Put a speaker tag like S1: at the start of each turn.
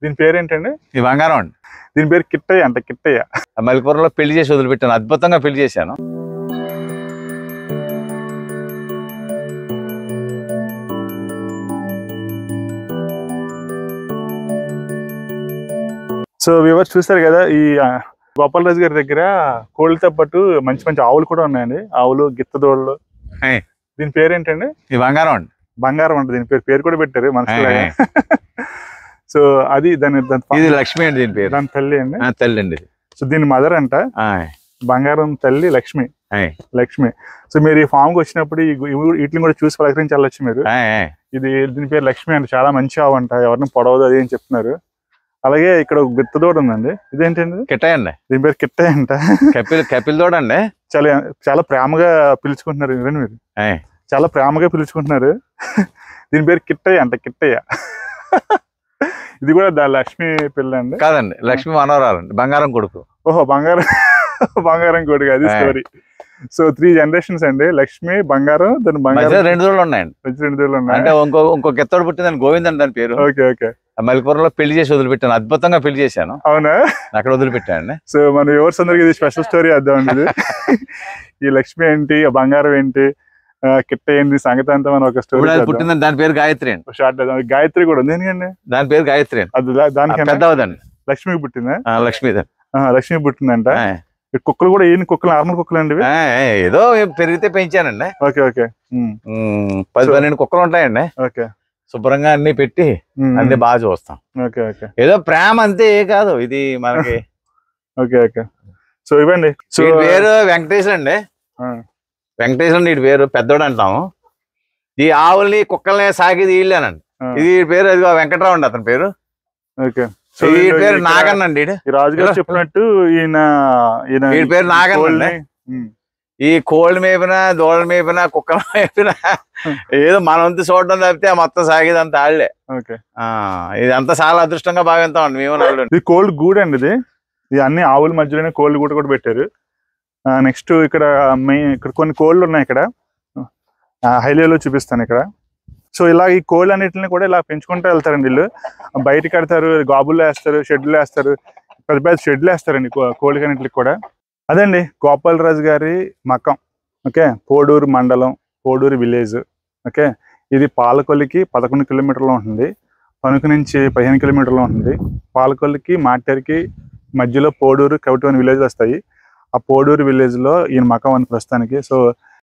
S1: దీని పేరు ఏంటండి
S2: ఈ బంగారం అండి
S1: దీని పేరు కిట్టయ్య అంట కిట్టయ్య
S2: ఆ మలిపురంలో పెళ్లి చేసి వదిలిపెట్టాను అద్భుతంగా పెళ్లి చేశాను
S1: సో వివర్ చూస్తారు కదా ఈ ఆ, గోపాలరాజు గారి దగ్గర కోళ్ళతో పాటు మంచి మంచి ఆవులు కూడా ఉన్నాయండి ఆవులు గిత్తదోళ్ళు
S2: హే.
S1: దీని పేరు ఏంటండి
S2: ఈ బంగారం అండి
S1: బంగారం అంట దీని పేరు పేరు కూడా పెట్టారు
S2: హే,
S1: మనసులో
S2: హే.
S1: సో అది దాని దాని
S2: ఇది లక్ష్మి అండి దీని పేరు
S1: దాని తల్లి అండి
S2: ఆ, తల్లి అండి ఇది
S1: సో దీని మదర్ అంట
S2: ఆ,
S1: బంగారం తల్లి లక్ష్మి
S2: హే.
S1: లక్ష్మి సో మీరు ఈ ఫామ్ కి వచ్చినప్పుడు ఈ గు- ఇవి- వీటిని కూడా చూసి పలకరించి వెళ్ళొచ్చు మీరు
S2: హే, హే.
S1: ఇది దీని పేరు లక్ష్మి అంట చాలా మంచి ఆవు అంట ఎవరిని పొడవదు అది అని చెప్తున్నారు అలాగే ఇక్కడ ఒక గుత్తదోడు ఉందండి ఇదేంటండి
S2: కిట్టయ్య అండి
S1: దీని పేరు కిట్టయ్య అంట
S2: కపిల్ కపిల్ తోడండి
S1: చాలా చాలా ప్రేమగా పిలుచుకుంటున్నారు వినండి మీరు
S2: హే.
S1: చాలా ప్రేమగా పిలుచుకుంటున్నారు దీని పేరు కిట్టయ్య అంట కిట్టయ్య ఇది కూడా దా లక్ష్మి పిల్ల అండి
S2: కాదండి లక్ష్మి మనవరాలండి బంగారం కొడుకు
S1: ఓహో బంగారం బంగారం కొడుకు అది
S2: ఆ.
S1: స్టోరీ సో త్రీ జనరేషన్స్ అండి లక్ష్మి బంగారం దాని
S2: మధ్యలో
S1: బంగారం
S2: రెండు రోజులు ఉన్నాయండి
S1: మంచి రెండు రోజులు ఉన్నాయి
S2: అంటే ఇంకో ఇంకో గిత్తోడు పుట్టిందని గోవింద్ అని దాని పేరు
S1: ఓకే ఓకే
S2: ఆ మలిపురంలో పెళ్లి చేసి వదిలిపెట్టాను అద్భుతంగా పెళ్లి చేశాను
S1: అవునా
S2: అక్కడ వదిలిపెట్టానండి
S1: సో మన వ్యూవర్స్ అందరికి ఇది స్పెషల్ స్టోరీ అర్థం ఇది ఈ లక్ష్మి ఏంటి ఆ బంగారం ఏంటి ఆ, కిట్ట ఏంటి సంగతి అంతా మనం ఒక
S2: ఇప్పుడు అది
S1: స్టోరీ
S2: పుట్టిందని దాని పేరు గాయత్రి అండి
S1: షార్ట్ గాయత్రి కూడా ఉంది ఎందుకండి
S2: దాని పేరు గాయత్రి అండి
S1: అది దా- దానికి
S2: పెద్దవదండి
S1: లక్ష్మికి పుట్టిందా
S2: ఆ, లక్ష్మీది
S1: ఆ, లక్ష్మి పుట్టిందంట
S2: ఆ,
S1: ఈ కుక్కలు కూడా ఏం కుక్కలు నార్మల్ కుక్కలు అండి ఇవి?
S2: ఆ, ఏదో పెరిగితే పెంచానండి
S1: ఓకే ఓకే ఉమ్,
S2: ఉమ్, పది
S1: So-
S2: పన్నెండు కుక్కలు ఉంటాయండి
S1: ఓకే
S2: శుభ్రంగా అన్ని పెట్టి
S1: ఉమ్,
S2: అన్ని బాగా చూస్తాం
S1: ఓకే ఓకే
S2: ఏదో ప్రేమ అంతే ఏ కాదు ఇది మనకి
S1: ఓకే ఓకే సో ఇవ్వండి సో
S2: వీడి పేరు వెంకటేష్ అండి
S1: ఆ,
S2: వెంకటేష్ అండి వీడి పేరు పెద్దోడు అంటాము ఈ ఆవుల్ని కుక్కల్ని సాగిది వీళ్ళేనండి
S1: ఆ,
S2: ఇది వీడి పేరు అదిగో వెంకటరావు అండి అతని పేరు
S1: ఓకే సో
S2: ఈ
S1: వీళ్ళు
S2: పేరు
S1: ఇక్కడ-
S2: నాగన్న అండి ఈడు.
S1: ఈ రాజుగారు చెప్పినట్టు ఈయన ఈయన
S2: వీడి పేరు నాగన్న
S1: కోళ్ళని-
S2: అండి.
S1: ఉమ్,
S2: ఈ కోళ్ళు మేపినా దోళ్ళ మేపినా కుక్కల మేపినా ఏదో మన వంతు చూడడం తప్పితే ఆ మొత్తం సాగేదంతా ఆళ్లే
S1: ఓకే
S2: ఆ ఇదంతా చాలా అదృష్టంగా భావిస్తాం అండి మేము నలుగురు
S1: ఇది కోల్డ్ గూడ్ అండి ఇది ఇది అన్ని ఆవుల మధ్యలోనే కోల్డ్ గూడ్ కూడా పెట్టారు నెక్స్ట్ ఇక్కడ మెయిన్ ఇక్కడ కొన్ని కోళ్ళు ఉన్నాయి ఇక్కడ హైవేలో చూపిస్తాను ఇక్కడ సో ఇలా ఈ కోళ్ళు అన్నిటిని కూడా ఇలా పెంచుకుంటూ వెళ్తారండి వీళ్ళు బయట కడతారు గాబుల్లో వేస్తారు షెడ్లు వేస్తారు పెద్ద పెద్ద షెడ్లు వేస్తారండి కో- కోళ్ళకి అన్నిటికి కూడా అదండి గోపాలరాజు గారి మకం ఓకే పోడూరు మండలం పోడూరు విలేజ్ ఓకే ఇది పాలకొల్లికి పదకొండు కిలోమీటర్లు ఉంటుంది తణుకు నుంచి పదిహేను కిలోమీటర్లు ఉంటుంది పాలకొల్లికి మాటేరికి మధ్యలో పోడూరు కవిటి అనే విలేజ్ వస్తాయి ఆ పోడూరు విలేజ్ లో ఈయన మకం అని ప్రస్తుతానికి సో